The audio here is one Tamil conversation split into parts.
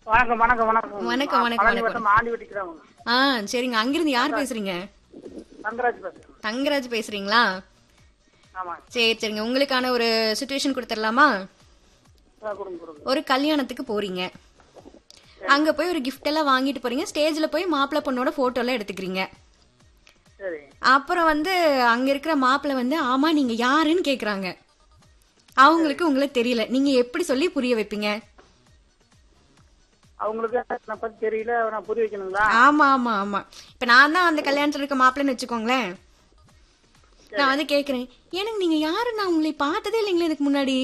வணக்கம் வணக்கம் வணக்கம் வணக்கம், வணக்கம், பழனி வணக்கம். வட்டம் ஆண்டி வெட்டிக்கிறவங்க ஆ சரிங்க அங்கிருந்து யார் பேசுறீங்க தங்கராஜ் பேசுறேன் தங்கராஜ் பேசுறீங்களா ஆமா சரி சரிங்க உங்களுக்கான ஒரு சுச்சுவேஷன் கொடுத்துடலாமா ஆ, கொடுங்க கொடுங்க ஒரு கல்யாணத்துக்கு போறீங்க அங்க போய் ஒரு gift எல்லாம் வாங்கிட்டு போறீங்க ஸ்டேஜ்ல போய் மாப்பிள்ளை பொண்ணோட போட்டோ எல்லாம் எடுத்துக்கிறீங்க சரி அப்புறம் வந்து அங்க இருக்கிற மாப்பிள்ளை வந்து ஆமா நீங்க யாருன்னு கேக்குறாங்க அவங்களுக்கு உங்களுக்கு தெரியல நீங்க எப்படி சொல்லி புரிய வைப்பீங்க அவங்களுக்கு நான் பத்தி தெரியல நான் புரிய வைக்கணுங்களா ஆமா ஆமா ஆமா இப்ப நான் தான் அந்த கல்யாணத்துல இருக்க மாப்பிள்ளைன்னு வச்சுக்கோங்களேன் நான் வந்து கேக்குறேன் எனக்கு நீங்க யாரு நான் உங்களை பார்த்ததே இல்லைங்களே இதுக்கு முன்னாடி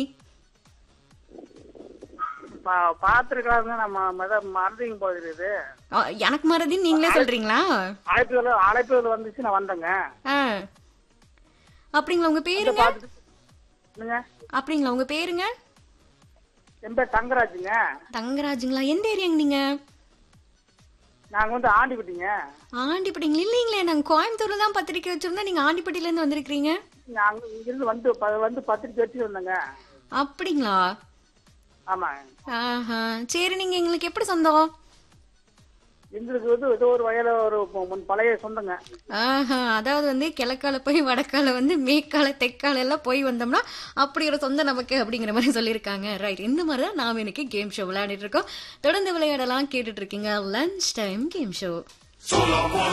பா- பாத்திருக்காங்க நம்ம மத மறந்துங்க போகுது ஆ, எனக்கு மறதின்னு நீங்களே சொல்றீங்களா அழைப்புகள் அழைப்புகள் வந்துச்சு நான் வந்தேங்க ஆ அப்படிங்களா உங்க பேருங்க பார்த்துட்டு என்னங்க அப்படிங்களா உங்க பேருங்க என் பேர் தங்கராஜுங்க தங்கராஜுங்களா எந்த ஏரியாங்க நீங்க நாங்க வந்து ஆண்டி விட்டீங்க ஆண்டிப்பட்டிங்களா இல்லைங்களே நாங்க கோயம்புத்தூர்ல தான் பத்திரிக்கை வச்சிருந்தோம் நீங்க ஆண்டிப்பட்டில இருந்து வந்திருக்கீங்க நாங்க இங்கிருந்து வந்து ப- வந்து பத்திரிக்கை வச்சு வந்தேங்க அப்படிங்களா ஆமா ஆஹா சரி நீங்க எங்களுக்கு எப்படி சொந்தம் எங்களுக்கு வந்து ஏதோ ஒரு வயல ஒரு மு- முன் பழைய சொந்தங்க ஆஹா அதாவது வந்து கிழக்கால போய் வடக்கால வந்து மேற்கால தெற்கால எல்லாம் போய் வந்தோம்னா அப்படி ஒரு சொந்தம் நமக்கு அப்படிங்கிற மாதிரி சொல்லியிருக்காங்க ரைட் இந்த மாதிரி தான் நாம இன்னைக்கு கேம் ஷோ விளையாடிட்டு இருக்கோம் தொடர்ந்து விளையாடலாம் கேட்டுட்டு இருக்கீங்க லஞ்ச் டைம் கேம் ஷோ